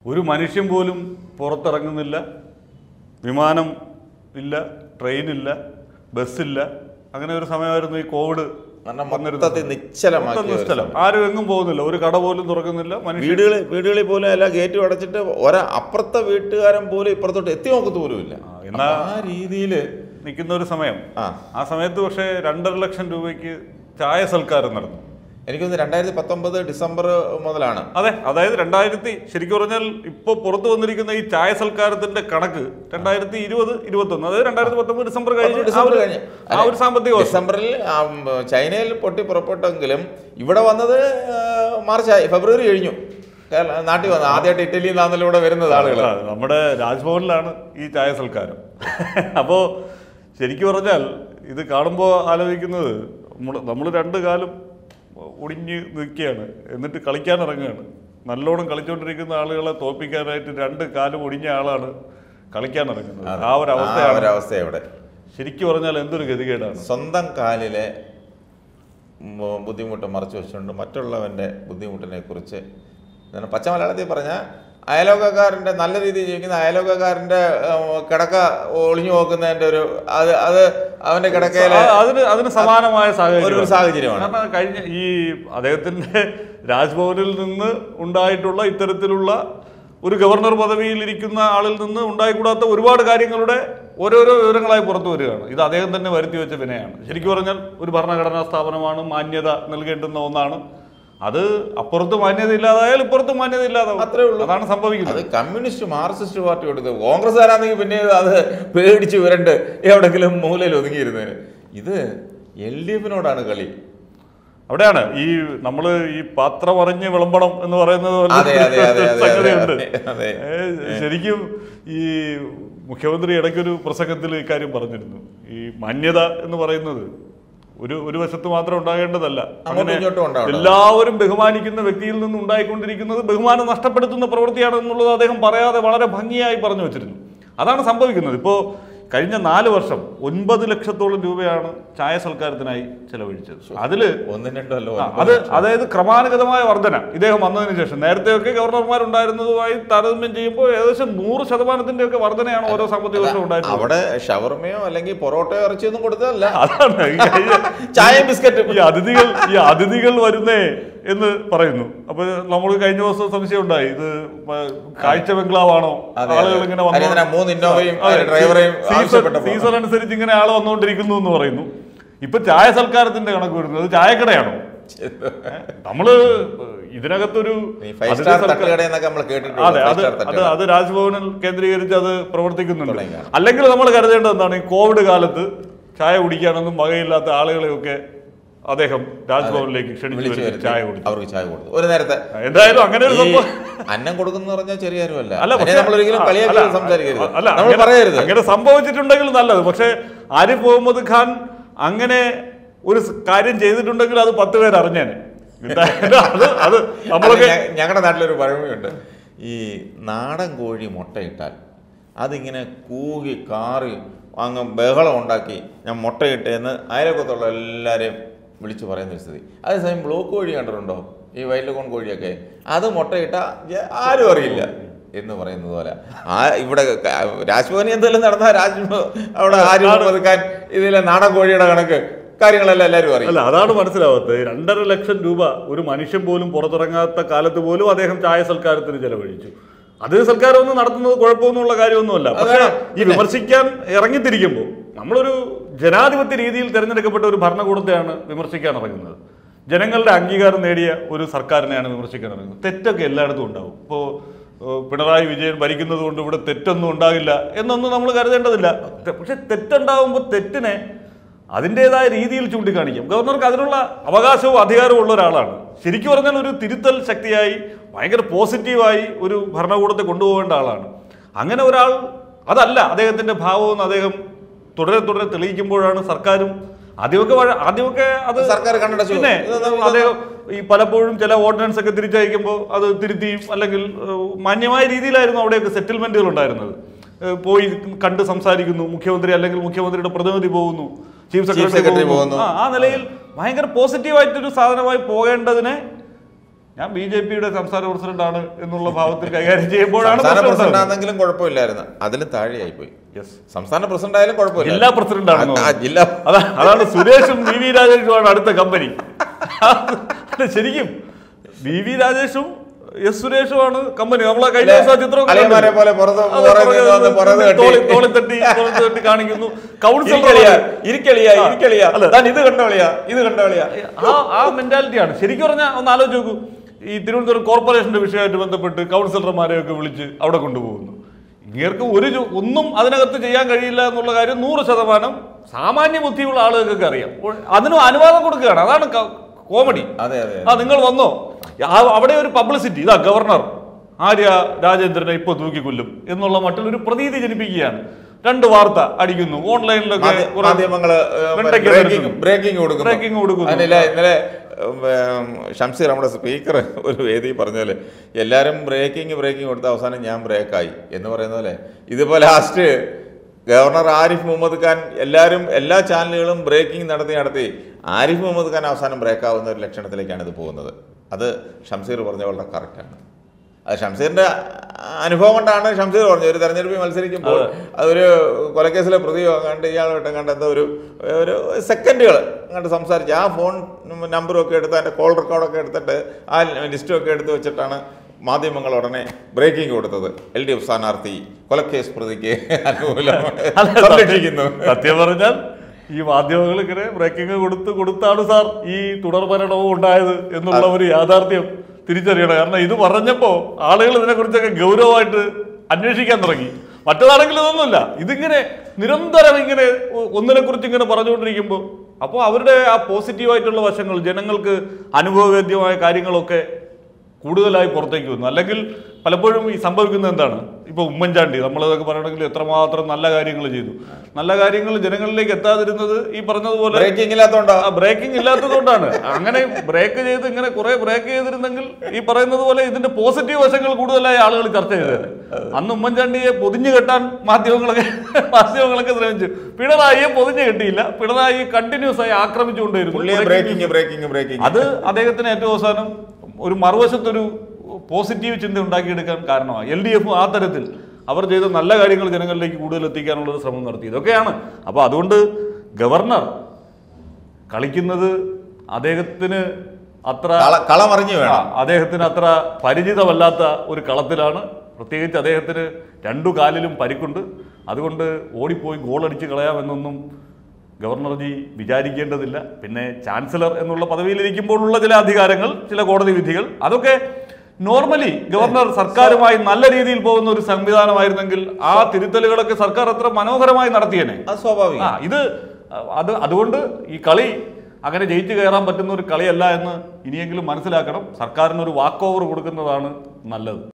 ഒരു മനുഷ്യൻ പോലും പുറത്തിറങ്ങുന്നില്ല വിമാനം ഇല്ല ട്രെയിനില്ല ബസ്സില്ല അങ്ങനെ ഒരു സമയമായിരുന്നു ഈ കോവിഡ് കാരണം വന്നിരുന്നത്. മൊത്തത്തിൽ നിശ്ചലമാക്കിയ മൊത്തം ഒരു നിശ്ചലം ആരും എങ്ങും പോകുന്നില്ല ഒരു കട പോലും തുറക്കുന്നില്ല മനുഷ്യൻ വീടുകളിൽ വീടുകളിൽ പോലും എല്ലാ ഗേറ്റും അടച്ചിട്ട് ഒരാ അപ്പുറത്തെ വീട്ടുകാരൻ പോലും ഇപ്പുറത്തോട്ട് എത്തി നോക്കത്ത് പോലും ഇല്ല എന്നാ- അപ്പൊ ആ രീതിയിൽ നിൽക്കുന്ന ഒരു സമയം ആ ആ സമയത്ത് പക്ഷേ രണ്ടര ലക്ഷം രൂപയ്ക്ക് ചായ സൽക്കാരം നടന്നു എനിക്കൊന്ന് രണ്ടായിരത്തി പത്തൊമ്പത് ഡിസംബർ മുതലാണ് അതെ അതായത് രണ്ടായിരത്തി ശരിക്കും പറഞ്ഞാൽ ഇപ്പൊ പുറത്തു വന്നിരിക്കുന്ന ഈ ചായ സൽക്കാരത്തിന്റെ കണക്ക് രണ്ടായിരത്തി ഇരുപത് ഇരുപത്തൊന്ന് അതായത് രണ്ടായിരത്തി പത്തൊമ്പത് ഡിസംബർ കഴിഞ്ഞ് ആ ഡിസംബർ ഒരു- കഴിഞ്ഞ്. ആ ഒരു സാമ്പത്തിക വർഷം ഡിസംബറിൽ ആ, ഉം, ചൈനയിൽ പൊട്ടി പുറപ്പെട്ടെങ്കിലും ഇവിടെ വന്നത് ആ, മാർച്ചായി ഫെബ്രുവരി കഴിഞ്ഞു കേരള- നാട്ടിൽ വന്നു ആദ്യമായിട്ട് ഇറ്റലിയിൽ നിന്നാണല്ലോ ഇവിടെ വരുന്നത് ആളുകൾ ആ, നമ്മുടെ രാജ്ഭവനിലാണ് ഈ ചായ സൽക്കാരം അപ്പോൾ ശരിക്കും പറഞ്ഞാൽ ഇത് കാണുമ്പോൾ ആലോചിക്കുന്നത് നമ്മൾ നമ്മൾ രണ്ട് കാലം ഒടിഞ്ഞ് നിൽക്കുകയാണ് എന്നിട്ട് കളിക്കാൻ ഇറങ്ങുകയാണ് നല്ലോണം കളിച്ചുകൊണ്ടിരിക്കുന്ന ആളുകളെ തോൽപ്പിക്കാനായിട്ട് രണ്ട് കാലും ഒടിഞ്ഞ ആളാണ് കളിക്കാൻ ഇറങ്ങുന്നത് ആ ഒരു ആ അവസ്ഥയാണ് ഒരവസ്ഥ ഇവിടെ ശരിക്കും പറഞ്ഞാൽ എന്തൊരു ഗതികേടാണ് സ്വന്തം കാലിലെ ഉം, ബുദ്ധിമുട്ട് മറച്ചു വെച്ചുകൊണ്ട് മറ്റുള്ളവൻ്റെ ബുദ്ധിമുട്ടിനെ കുറിച്ച് എന്താണ് പച്ച മലയാളത്തിൽ പറഞ്ഞാൽ അയലോക്കക്കാരൻ്റെ നല്ല രീതിയിൽ ജീവിക്കുന്ന അയലോക്കക്കാരൻ്റെ ഉം, കിടക്ക ഒളിഞ്ഞു നോക്കുന്നതിൻ്റെ ഒരു അത് അത് അവൻ്റെ കിടക്കയിലെ ആ, അതിന് അതിന് സമാനമായ ഒരു സാഹചര്യം സാഹചര്യമാണ് കാരണം കഴിഞ്ഞ ഈ അദ്ദേഹത്തിന്റെ രാജ്ഭവനിൽ നിന്ന് ഉണ്ടായിട്ടുള്ള ഇത്തരത്തിലുള്ള ഒരു ഗവർണർ പദവിയിൽ ഇരിക്കുന്ന ആളിൽ നിന്ന് ഉണ്ടായിക്കൂടാത്ത ഒരുപാട് കാര്യങ്ങളുടെ ഓരോരോ വിവരങ്ങളായി പുറത്തു വരികയാണ് ഇത് അദ്ദേഹം തന്നെ വരുത്തി വെച്ച വിനയാണ് ശരിക്കും പറഞ്ഞാൽ ഒരു ഭരണഘടനാ സ്ഥാപനമാണ് മാന്യത നൽകേണ്ടുന്ന ഒന്നാണ് അത് അപ്പുറത്ത് മാന്യത ഇല്ലാതായാൽ ഇപ്പുറത്ത് മാന്യത ഇല്ലാതാവും അത്രേ ഉള്ളൂ. അതാണ് സംഭവിക്കുന്നത് അത് കമ്മ്യൂണിസ്റ്റ് മാർക്സിസ്റ്റ് പാർട്ടി കൊടുത്ത് കോൺഗ്രസ്സുകാരാണെങ്കിൽ പിന്നെ അത് പേടിച്ച് വരണ്ട് എവിടെങ്കിലും മൂലയിൽ ഒതുങ്ങിയിരുന്നതിന് ഇത് എൽ ഡി എഫിനോടാണ് കളി അവിടെയാണ് ഈ നമ്മൾ ഈ പാത്രം അറിഞ്ഞ് വിളമ്പണം എന്ന് പറയുന്നത് പോലെ അതെ, അതെ, അതെ, അതെ, സംഗതിയുണ്ട് അതെ, അതെ. ഏ, ശരിക്കും ഈ മുഖ്യമന്ത്രി ഇടയ്ക്കൊരു പ്രസംഗത്തിൽ ഇക്കാര്യം പറഞ്ഞിരുന്നു ഈ മാന്യത എന്ന് പറയുന്നത് ഒരു ഒരു വശത്ത് മാത്രം ഉണ്ടാകേണ്ടതല്ല അങ്ങോട്ടും ഇങ്ങോട്ടും ഉണ്ടാവണം. എല്ലാവരും ബഹുമാനിക്കുന്ന വ്യക്തിയിൽ നിന്ന് ഉണ്ടായിക്കൊണ്ടിരിക്കുന്നത് ബഹുമാനം നഷ്ടപ്പെടുത്തുന്ന പ്രവൃത്തിയാണ് എന്നുള്ളത് അദ്ദേഹം പറയാതെ വളരെ ഭംഗിയായി പറഞ്ഞു വെച്ചിരുന്നു അതാണ് സംഭവിക്കുന്നത് ഇപ്പോൾ കഴിഞ്ഞ നാല് വർഷം ഒൻപത് ലക്ഷത്തോളം രൂപയാണ് ചായ സൽക്കാരത്തിനായി ചെലവഴിച്ചത് അതില് ഒന്നും രണ്ടോ അല്ലോ ആ, അത് അതായത് ക്രമാനുഗതമായ വർധന ഇദ്ദേഹം വന്നതിന് ശേഷം നേരത്തെയൊക്കെ ഗവർണർമാരുണ്ടായിരുന്നതുമായി താരതമ്യം ചെയ്യുമ്പോൾ ഏകദേശം നൂറ് ശതമാനത്തിന്റെ ഒക്കെ വർധനയാണ് ഓരോ സാമ്പത്തിക വർഷം ഉണ്ടായിട്ടുള്ളത് അവിടെ ഷവർമയോ അല്ലെങ്കിൽ പൊറോട്ടയോ ഇറച്ചിയൊന്നും കൊടുത്തതല്ല അതാണ് ഈ കഴിഞ്ഞ- ചായയും ബിസ്ക്കറ്റും ഈ അതിഥികൾ ഈ അതിഥികൾ വരുന്നേ എന്ന് പറയുന്നു അപ്പൊ നമ്മൾ കഴിഞ്ഞ ദിവസം സംശയം ഉണ്ടായി ഇത് മ- കാഴ്ച ബംഗ്ലാവാണോ അതെ, അതെ. ആളുകൾ ഇങ്ങനെ അതിന് എന്തിനാ മൂന്ന് ഇന്നോവയും ഒരു ഡ്രൈവറെയും ആവശ്യപ്പെട്ടപ്പോൾ? സീസൺ അനുസരിച്ച് ഇങ്ങനെ ആള് വന്നുകൊണ്ടിരിക്കുന്നു എന്ന് പറയുന്നു ഇപ്പൊ ചായ സൽക്കാരത്തിന്റെ കണക്ക് വരുന്നത് അത് ചായക്കടയാണോ നമ്മള് ഇതിനകത്തൊരു ഈ ഫൈവ് അതിഥി സ്റ്റാർ സൽക്കാ- തട്ടുകട എന്നൊക്കെ നമ്മൾ അതെ കേട്ടിട്ടുണ്ട് അത് ഫൈവ് സ്റ്റാർ അത് തട്ടുകട അത് രാജ്ഭവനിൽ കേന്ദ്രീകരിച്ച് അത് പ്രവർത്തിക്കുന്നുണ്ട് തുടങ്ങിയാണ്. അല്ലെങ്കിൽ നമ്മൾ കരുതേണ്ടത് എന്താണ് ഈ കോവിഡ് കാലത്ത് ചായ കുടിക്കാനൊന്നും വകയില്ലാത്ത ആളുകളെയൊക്കെ അദ്ദേഹം രാജ്ഭവനിലേക്ക് ക്ഷണിച്ചു വിളിച്ചു വരുത്തി വരുത്തി ചായ കുടിച്ചു അവർക്ക് ചായ കൊടുത്തു ഒരു നേരത്തെ എന്തായാലും അങ്ങനെ ഒരു ഈ സംഭവം അന്നം കൊടുക്കുന്ന പറഞ്ഞാൽ ചെറിയ കാര്യമല്ല അല്ല അതിനെ പക്ഷേ നമ്മൾ ഒരിക്കലും അല്ല, കളിയാക്കി അല്ല, സംസാരിക്കരുത് അല്ല നമ്മൾ അങ്ങനെ- പറയരുത് അങ്ങനെ സംഭവിച്ചിട്ടുണ്ടെങ്കിൽ നല്ലത് പക്ഷേ ആരിഫ് മുഹമ്മദ് ഖാൻ അങ്ങനെ ഒരു സ് കാര്യം ചെയ്തിട്ടുണ്ടെങ്കിൽ അത് പത്ത് പേര് അറിഞ്ഞേനെ എന്തായാലും അത് അത് നമ്മളൊക്കെ ഞങ്ങളുടെ നാട്ടിലൊരു പഴമയുണ്ട് ഈ നാടൻ കോഴി മുട്ടയിട്ടാൽ അതിങ്ങനെ കൂകി കാറി അങ്ങ് ബഹളം ഉണ്ടാക്കി ഞാൻ മുട്ടയിട്ടേന്ന് അയലക്കത്തുള്ള എല്ലാവരെയും വിളിച്ചു പറയുന്ന ഒരു സ്ഥിതി അതേസമയം ബ്ലോക്ക് കോഴി കണ്ടിട്ടുണ്ടോ ഈ വയലക്കോൺ കോഴിയൊക്കെ അത് മുട്ടയിട്ട ജ- ആരും അറിയില്ല എന്ന് പറയുന്നത് പോലെ ആ ഇവിടെ ക- രാജ്ഭവനിൽ എന്തെങ്കിലും നടന്നാൽ രാജ് അവിടെ ആരും ഒതുക്കാൻ ഇതിലെ നാടൻ കോഴിയുടെ കണക്ക് കാര്യങ്ങളെല്ലാം എല്ലാവരും അറിയും അല്ല അതാണ് മനസ്സിലാവാത്തത് രണ്ടര ലക്ഷം രൂപ ഒരു മനുഷ്യൻ പോലും പുറത്തിറങ്ങാത്ത കാലത്ത് പോലും അദ്ദേഹം ചായ സൽക്കാരത്തിന് ചെലവഴിച്ചു അത് സൽക്കാരം ഒന്നും നടത്തുന്നത് കുഴപ്പമൊന്നുമുള്ള കാര്യമൊന്നുമല്ല പക്ഷേ ഈ വിമർശിക്കാൻ ഇറങ്ങിത്തിരിക്കുമ്പോൾ നമ്മളൊരു ജനാധിപത്യ രീതിയിൽ തിരഞ്ഞെടുക്കപ്പെട്ട ഒരു ഭരണകൂടത്തെയാണ് വിമർശിക്കാൻ ഇറങ്ങുന്നത് ജനങ്ങളുടെ അംഗീകാരം നേടിയ ഒരു സർക്കാരിനെയാണ് വിമർശിക്കാൻ ഇറങ്ങുന്നത് തെറ്റൊക്കെ എല്ലായിടത്തും ഉണ്ടാവും ഇപ്പോൾ പിണറായി വിജയൻ ഭരിക്കുന്നത് കൊണ്ട് ഇവിടെ തെറ്റൊന്നും ഉണ്ടാകില്ല എന്നൊന്നും നമ്മൾ കരുതേണ്ടതില്ല തെ- പക്ഷെ തെറ്റുണ്ടാവുമ്പോൾ തെറ്റിനെ അതിൻ്റെതായ രീതിയിൽ ചൂണ്ടിക്കാണിക്കും ഗവർണർക്ക് അതിനുള്ള അവകാശവും അധികാരവും ഉള്ള ഒരാളാണ് ശരിക്കും പറഞ്ഞാൽ ഒരു തിരുത്തൽ ശക്തിയായി ഭയങ്കര പോസിറ്റീവായി ഒരു ഭരണകൂടത്തെ കൊണ്ടുപോകേണ്ട ആളാണ് അങ്ങനെ ഒരാൾ അതല്ല അദ്ദേഹത്തിന്റെ ഭാവമെന്ന് അദ്ദേഹം തുടരെ തുടരെ തെളിയിക്കുമ്പോഴാണ് സർക്കാരും ആദ്യമൊക്കെ വഴ- ആദ്യമൊക്കെ അത് സർക്കാർ കണ്ണടച്ചു. പിന്നെ ഇതൊന്നും- അദ്ദേഹം ഈ പലപ്പോഴും ചില ഓർഡിനൻസ് ഒക്കെ തിരിച്ചയക്കുമ്പോൾ അത് തിരുത്തിയും അല്ലെങ്കിൽ ഏഹ്, മാന്യമായ രീതിയിലായിരുന്നു അവിടെയൊക്കെ സെറ്റിൽമെന്റുകൾ ഉണ്ടായിരുന്നത് ഏഹ്, പോയി കണ്ട് സംസാരിക്കുന്നു മുഖ്യമന്ത്രി അല്ലെങ്കിൽ മുഖ്യമന്ത്രിയുടെ പ്രതിനിധി പോകുന്നു ചീഫ് secretary സെക്രട്ടറി പോകുന്നു. പോകുന്നു ആ ആ നിലയിൽ ഭയങ്കര പോസിറ്റീവായിട്ടൊരു സാധനമായി പോകേണ്ടതിനെ ഞാൻ ബി ജെ പിയുടെ സംസ്ഥാന പ്രസിഡന്റ് ആണ് എന്നുള്ള ഭാവത്തിൽ കൈകാര്യം ചെയ്യുമ്പോഴാണ് സംസ്ഥാന പ്രശ്നം പ്രസിഡന്റ് ഉണ്ടാകുന്നത്. ആണെങ്കിലും കുഴപ്പമില്ലായിരുന്നു അതിലും താഴെയായി പോയി Yes. സംസ്ഥാന പ്രസിഡന്റ് ആയാലും കുഴപ്പമില്ല ജില്ലാ പ്രസിഡന്റ് ആണെന്ന് ആ, തോന്നുന്നു. ജില്ലാ അതാ അതാണ് സുരേഷും വി വി രാജേഷുമാണ് അടുത്ത കമ്പനി അല്ല ശരിക്കും വി വി രാജേഷും എസ് സുരേഷുമാണ് കമ്പനി നമ്മളെ കഴിഞ്ഞ ദിവസം ആ ചിത്രം അളിയന്മാരെ പോലെ പുറത്ത് പുറത്ത് നിന്ന് പുറത്ത് കെട്ടി. തോളി തട്ടി പുറത്ത് തട്ടി കാണിക്കുന്നു ഇരിക്കളിയാ കൗൺസിലർ ഇരിക്കളിയാ ആ. ഇരിക്കളിയാ അല്ല. താൻ ഇത് കണ്ടോളിയാ ഇത് കണ്ടോളിയാ ആ ആ മെന്റാലിറ്റിയാണ് ശരിക്കും പറഞ്ഞാൽ ഒന്ന് ആലോചിച്ച് നോക്കൂ ഈ തിരുവനന്തപുരം കോർപ്പറേഷന്റെ വിഷയമായിട്ട് ബന്ധപ്പെട്ട് കൗൺസിലർമാരെയൊക്കെ വിളിച്ച് അവിടെ കൊണ്ടുപോകുന്നു ഇങ്ങേർക്ക് ഒരു ജോ- ഒന്നും അതിനകത്ത് ചെയ്യാൻ കഴിയില്ല എന്നുള്ള കാര്യം നൂറ് ശതമാനം സാമാന്യ ബുദ്ധിയുള്ള ആളുകൾക്കൊക്കെ അറിയാം അപ്പോൾ അതിനും അനുവാദം കൊടുക്കുകയാണ് അതാണ് ക- കോമഡി അതെ അതെ ആ നിങ്ങൾ വന്നോ ആ, അവിടെ ഒരു പബ്ലിസിറ്റി ഇതാ ഗവർണർ ആര്യ രാജേന്ദ്രനെ ഇപ്പൊ തൂക്കിക്കൊല്ലും എന്നുള്ള മട്ടിലൊരു പ്രതീതി ജനിപ്പിക്കുകയാണ് രണ്ട് വാർത്ത അടിക്കുന്നു ഓൺലൈനിലൊക്കെ മാധ്യ- കുറെ മാധ്യമങ്ങള് വെണ്ടയ്ക്ക ബ്രേക്കിംഗ് നിരത്തുന്നു. ബ്രേക്കിംഗ് കൊടുക്കുന്നു Breaking കൊടുക്കുന്നു. അതിനില്ല ഇന്നലെ ഉം, ഉം, ഷംസീർ നമ്മുടെ സ്പീക്കർ ഒരു വേദി പറഞ്ഞ പോലെ എല്ലാവരും ബ്രേക്കിംഗ് ബ്രേക്കിംഗ് കൊടുത്ത അവസാനം ഞാൻ ബ്രേക്കായി എന്ന് പറയുന്ന പോലെ ഇതിപ്പോ ലാസ്റ്റ് ഗവർണർ ആരിഫ് മുഹമ്മദ് ഖാൻ എല്ലാവരും എല്ലാ ചാനലുകളും ബ്രേക്കിംഗ് നടത്തി നടത്തി ആരിഫ് മുഹമ്മദ് ഖാൻ അവസാനം ബ്രേക്കാവുന്ന ഒരു ലക്ഷണത്തിലേക്കാണ് ഇത് പോകുന്നത് അത് ഷംസീർ പറഞ്ഞ വളരെ കറക്റ്റാണ് അത് ഷംസീറിന്റെ അനുഭവം കൊണ്ടാണ് ഷംസീർ പറഞ്ഞത് ഒരു തെരഞ്ഞെടുപ്പിൽ മത്സരിക്കുമ്പോൾ അതൊരു കൊലക്കേസിലെ പ്രതിയോ കണ്ട് ഇയാളായിട്ട് കണ്ട് എന്തോ ഒരു ഒരു സെക്കൻഡുകൾ അങ്ങോട്ട് സംസാരിച്ച് ആ ഫോൺ നമ്പറും ഒക്കെ എടുത്ത് അതിൻ്റെ കോൾ റെക്കോർഡൊക്കെ എടുത്തിട്ട് ആ ലിസ്റ്റും ഒക്കെ എടുത്ത് വെച്ചിട്ടാണ് മാധ്യമങ്ങൾ ഉടനെ ബ്രേക്കിംഗ് കൊടുത്തത് എൽ ഡി എഫ് സ്ഥാനാർത്ഥി കൊലക്കേസ് പ്രതിക്ക് അനുകൂലം അല്ല, സംരക്ഷിക്കുന്നു സത്യം പറഞ്ഞാൽ ഈ മാധ്യമങ്ങൾ ഇങ്ങനെ ബ്രേക്കിംഗ് കൊടുത്ത് കൊടുത്താണ് സാർ ഈ തുടർ ഭരണവും ഉണ്ടായത് എന്നുള്ള ഒരു യാഥാർത്ഥ്യം തിരിച്ചറിയണം കാരണം ഇത് പറഞ്ഞപ്പോ ആളുകൾ ഇതിനെക്കുറിച്ചൊക്കെ ഗൗരവമായിട്ട് അന്വേഷിക്കാൻ തുടങ്ങി മറ്റേതാണെങ്കിൽ ഇതൊന്നുമില്ല ഇതിങ്ങനെ നിരന്തരം ഇങ്ങനെ ഒന്നിനെ കുറിച്ച് ഇങ്ങനെ പറഞ്ഞുകൊണ്ടിരിക്കുമ്പോൾ അപ്പോൾ അവരുടെ ആ പോസിറ്റീവായിട്ടുള്ള വശങ്ങൾ ജനങ്ങൾക്ക് അനുഭവവേദ്യമായ കാര്യങ്ങളൊക്കെ കൂടുതലായി പുറത്തേക്ക് വന്നു അല്ലെങ്കിൽ പലപ്പോഴും ഈ സംഭവിക്കുന്നത് എന്താണ് ഇപ്പൊ ഉമ്മൻചാണ്ടി നമ്മളതൊക്കെ പറയണമെങ്കിൽ എത്രമാത്രം നല്ല കാര്യങ്ങൾ ചെയ്തു നല്ല കാര്യങ്ങൾ ജനങ്ങളിലേക്ക് എത്താതിരുന്നത് ഈ പറഞ്ഞതുപോലെ ബ്രേക്കിംഗ് ഇല്ലാത്തതുകൊണ്ടോ ബ്രേക്കിംഗ് ഇല്ലാത്തതുകൊണ്ടാണ് അങ്ങനെ ബ്രേക്ക് ചെയ്ത് ഇങ്ങനെ കുറെ ബ്രേക്ക് ചെയ്തിരുന്നെങ്കിൽ ഈ പറയുന്നത് പോലെ ഇതിന്റെ പോസിറ്റീവ് വശങ്ങൾ കൂടുതലായി ആളുകൾ ചർച്ച ചെയ്തത് അന്ന് ഉമ്മൻചാണ്ടിയെ പൊതിഞ്ഞു കെട്ടാൻ മാധ്യമങ്ങളൊക്കെ മാധ്യമങ്ങളൊക്കെ ശ്രമിച്ചു പിണറായിയെ പൊതിഞ്ഞു കെട്ടിയില്ല പിണറായി കണ്ടിന്യൂസ് ആയി ആക്രമിച്ചുകൊണ്ടേയിരുന്നു പുള്ളിയെ ബ്രേക്കിംഗ് ബ്രേക്കിംഗ് ബ്രേക്കിംഗ് അത് അദ്ദേഹത്തിന് ഏറ്റവും അവസാനം ഒരു മറുവശത്തൊരു പോസിറ്റീവ് ചിന്ത ഉണ്ടാക്കിയെടുക്കാൻ കാരണമായി എൽ ഡി എഫ് ആ തരത്തിൽ അവർ ചെയ്ത നല്ല കാര്യങ്ങൾ ജനങ്ങളിലേക്ക് കൂടുതൽ എത്തിക്കാനുള്ള ഒരു ശ്രമം നടത്തി ഇതൊക്കെയാണ് അപ്പോൾ അതുകൊണ്ട് ഗവർണർ കളിക്കുന്നത് അദ്ദേഹത്തിന് അത്ര കള- കളമറിഞ്ഞു ആ, വേണം അദ്ദേഹത്തിന് അത്ര പരിചിതമല്ലാത്ത ഒരു കളത്തിലാണ് പ്രത്യേകിച്ച് അദ്ദേഹത്തിന് രണ്ടു കാലിലും പരിക്കുണ്ട് അതുകൊണ്ട് ഓടിപ്പോയി ഗോളടിച്ച് കളയാമെന്നൊന്നും ഗവർണർജി വിചാരിക്കേണ്ടതില്ല പിന്നെ ചാൻസലർ എന്നുള്ള പദവിയിലിരിക്കുമ്പോഴുള്ള ചില അധികാരങ്ങൾ ചില കോടതി വിധികൾ അതൊക്കെ നോർമലി ഗവർണർ സർക്കാരുമായി നല്ല രീതിയിൽ പോകുന്ന ഒരു സംവിധാനമായിരുന്നെങ്കിൽ ആ തിരുത്തലുകളൊക്കെ സർക്കാർ അത്ര മനോഹരമായി നടത്തിയേനെ അത് സ്വാഭാവികം ആ ഇത് അത് അതുകൊണ്ട് ഈ കളി അങ്ങനെ ജയിച്ചു കയറാൻ പറ്റുന്ന ഒരു കളിയല്ല എന്ന് ഇനിയെങ്കിലും മനസ്സിലാക്കണം സർക്കാരിനൊരു വാക്ക് ഓവർ കൊടുക്കുന്നതാണ് നല്ലത്